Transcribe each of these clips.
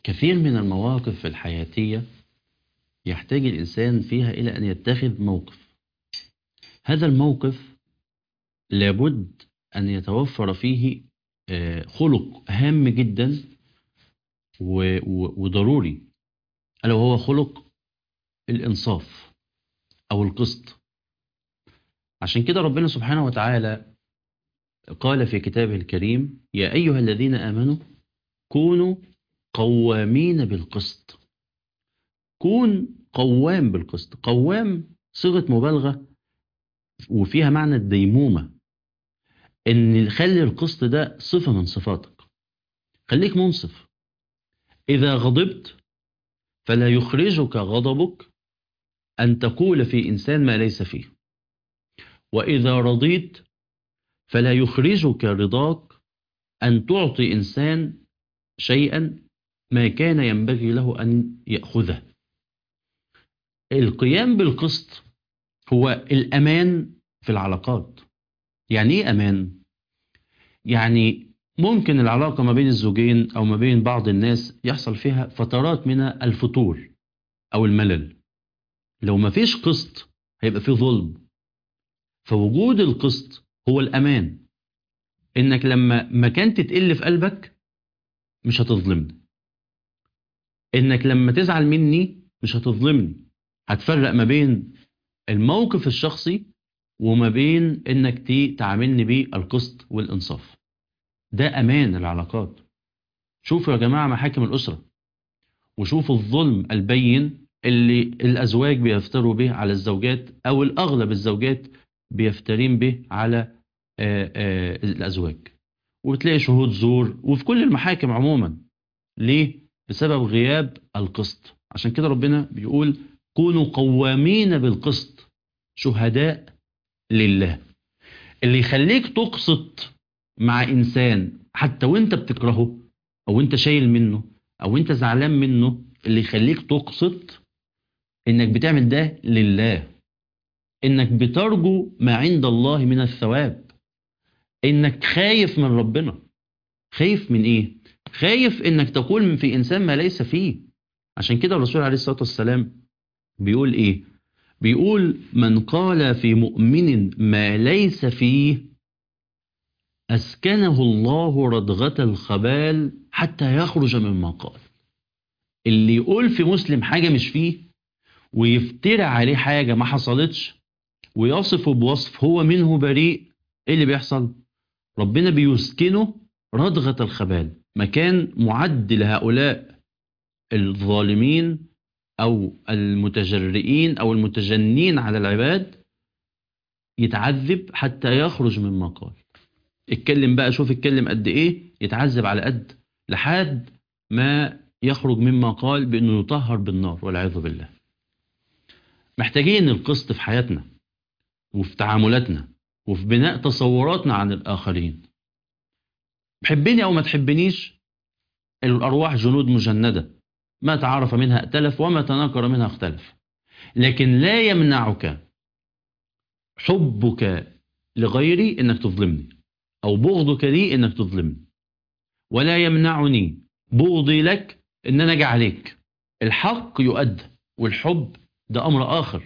كثير من المواقف الحياتية يحتاج الإنسان فيها إلى أن يتخذ موقف هذا الموقف لابد أن يتوفر فيه آه، خلق هام جدا و- و- وضروري ألا وهو خلق الإنصاف أو القسط عشان كده ربنا سبحانه وتعالى قال في كتابه الكريم يا أيها الذين آمنوا كونوا قوامين بالقسط كون قوام بالقسط قوام صيغة مبالغة وفيها معنى الديمومة ان خلي القسط ده صفة من صفاتك خليك منصف إذا غضبت فلا يخرجك غضبك أن تقول في إنسان ما ليس فيه وإذا رضيت فلا يخرجك رضاك أن تعطي إنسان شيئا ما كان ينبغي له أن يأخذه القيام بالقسط هو الأمان في العلاقات يعني إيه أمان؟ يعني ممكن العلاقة ما بين الزوجين أو ما بين بعض الناس يحصل فيها فترات من الفتور أو الملل لو ما فيش قسط هيبقى فيه ظلم فوجود القسط هو الأمان إنك لما مكان تتقل في قلبك مش هتظلمني إنك لما تزعل مني مش هتظلمني هتفرق ما بين الموقف الشخصي وما بين إنك تي- تعاملني بالقسط والإنصاف ده أمان العلاقات شوفوا يا جماعة محاكم الأسرة وشوفوا الظلم البين اللي الأزواج بيفتروا به على الزوجات أو الأغلب الزوجات بيفترين به على آه، آه، الأزواج وبتلاقي شهود زور وفي كل المحاكم عموما ليه؟ بسبب غياب القسط عشان كده ربنا بيقول كونوا قوامين بالقسط شهداء لله اللي يخليك تقسط مع إنسان حتى وانت بتكرهه أو انت شايل منه أو انت زعلان منه اللي يخليك تقسط انك بتعمل ده لله انك بترجو ما عند الله من الثواب انك خايف من ربنا خايف من ايه خايف انك تقول في انسان ما ليس فيه عشان كده الرسول عليه الصلاة والسلام بيقول ايه بيقول من قال في مؤمن ما ليس فيه أسكنه الله ردغة الخبال حتى يخرج مما قال اللي يقول في مسلم حاجة مش فيه ويفترع عليه حاجة ما حصلتش ويصفه بوصف هو منه بريء ايه اللي بيحصل ربنا بيسكنه ردغة الخبال مكان معد لهؤلاء الظالمين أو المتجرئين أو المتجنين على العباد يتعذب حتى يخرج مما قال اتكلم بقى شوف اتكلم قد ايه يتعذب على قد لحد ما يخرج مما قال بانه يطهر بالنار والعياذ بالله محتاجين القسط في حياتنا وفي تعاملاتنا وفي بناء تصوراتنا عن الآخرين حبني أو ما تحبنيش الأرواح جنود مجندة ما تعرف منها ائتلف وما تناكر منها اختلف لكن لا يمنعك حبك لغيري انك تظلمني او بغضك لي انك تظلمني ولا يمنعني بغضي لك ان انا اجي عليك الحق يؤدى والحب ده امر اخر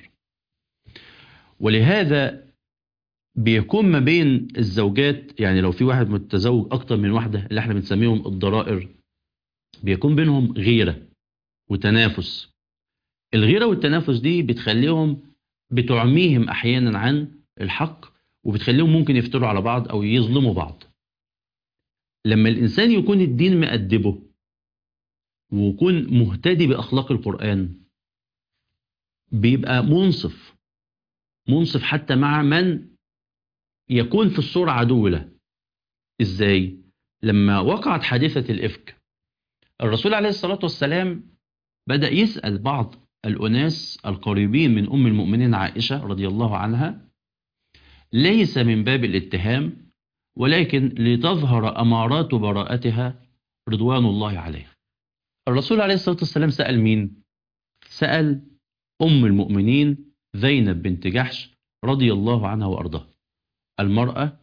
ولهذا بيكون ما بين الزوجات يعني لو في واحد متزوج اكتر من واحدة اللي احنا بنسميهم الضرائر بيكون بينهم غيرة وتنافس الغيرة والتنافس دي بتخليهم بتعميهم احيانا عن الحق وبتخليهم ممكن يفتروا على بعض او يظلموا بعض لما الانسان يكون الدين مأدبه ويكون مهتدي باخلاق القرآن بيبقى منصف منصف حتى مع من يكون في الصورة عدو له ازاي لما وقعت حادثة الإفك الرسول عليه الصلاة والسلام بدأ يسأل بعض الأناس القريبين من أم المؤمنين عائشة رضي الله عنها ليس من باب الاتهام ولكن لتظهر أمارات براءتها رضوان الله عليه الرسول عليه الصلاة والسلام سأل مين؟ سأل أم المؤمنين زينب بنت جحش رضي الله عنها وأرضاها المرأة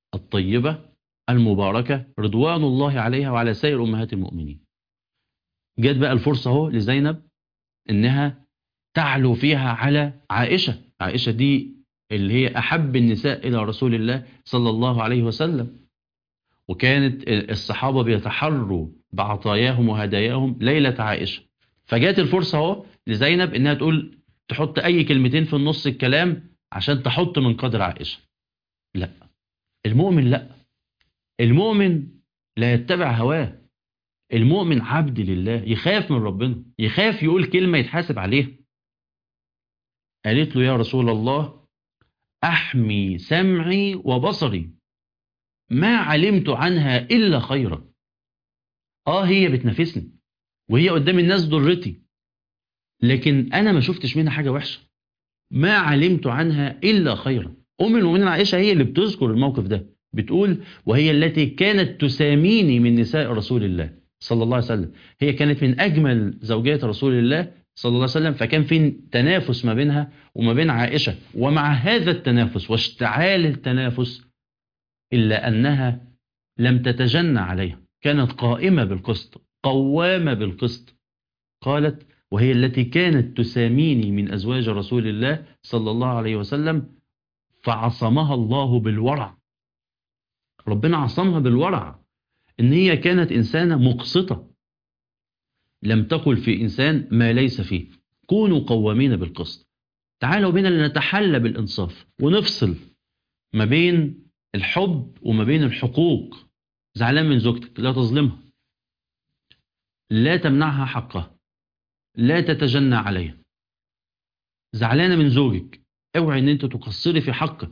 الطيبة المباركة رضوان الله عليها وعلى سائر أمهات المؤمنين جت بقى الفرصة اهو لزينب انها تعلو فيها على عائشة عائشة دي اللي هي احب النساء الى رسول الله صلى الله عليه وسلم وكانت الصحابة بيتحروا بعطاياهم وهداياهم ليلة عائشة فجات الفرصة اهو لزينب انها تقول تحط اي كلمتين في النص الكلام عشان تحط من قدر عائشة لا المؤمن لا المؤمن لا يتبع هواه المؤمن عبد لله يخاف من ربنا يخاف يقول كلمة يتحاسب عليها قالت له يا رسول الله أحمي سمعي وبصري ما علمت عنها إلا خيرا آه هي بتنافسني وهي قدام الناس ضرتي لكن أنا ما شفتش منها حاجة وحشة ما علمت عنها إلا خيرا أم المؤمنين عائشة هي اللي بتذكر الموقف ده بتقول وهي التي كانت تساميني من نساء رسول الله صلى الله عليه وسلم هي كانت من أجمل زوجات رسول الله صلى الله عليه وسلم فكان في تنافس ما بينها وما بين عائشة ومع هذا التنافس واشتعال التنافس إلا أنها لم تتجنى عليها كانت قائمة بالقسط قوامة بالقسط قالت وهي التي كانت تساميني من أزواج رسول الله صلى الله عليه وسلم فعصمها الله بالورع ربنا عصمها بالورع ان هي كانت انسانة مقسطة لم تقل في انسان ما ليس فيه كونوا قوامين بالقسط تعالوا بنا لنتحلى بالانصاف ونفصل ما بين الحب وما بين الحقوق زعلان من زوجتك لا تظلمها لا تمنعها حقها لا تتجنى عليها زعلانة من زوجك اوعي ان انت تقصري في حقه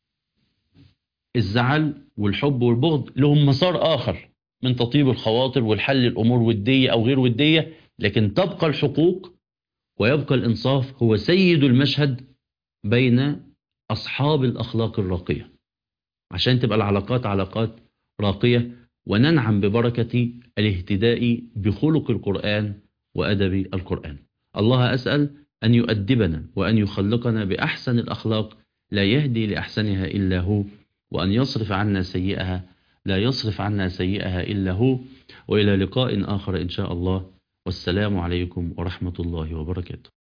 الزعل والحب والبغض لهم مسار آخر من تطيب الخواطر والحل الأمور ودية أو غير ودية لكن تبقى الحقوق ويبقى الإنصاف هو سيد المشهد بين أصحاب الأخلاق الراقية عشان تبقى العلاقات علاقات راقية وننعم ببركة الاهتداء بخلق القرآن وأدب القرآن الله أسأل أن يؤدبنا وأن يخلقنا بأحسن الأخلاق لا يهدي لأحسنها إلا هو وأن يصرف عنا سيئها لا يصرف عنا سيئها إلا هو وإلى لقاء آخر إن شاء الله والسلام عليكم ورحمة الله وبركاته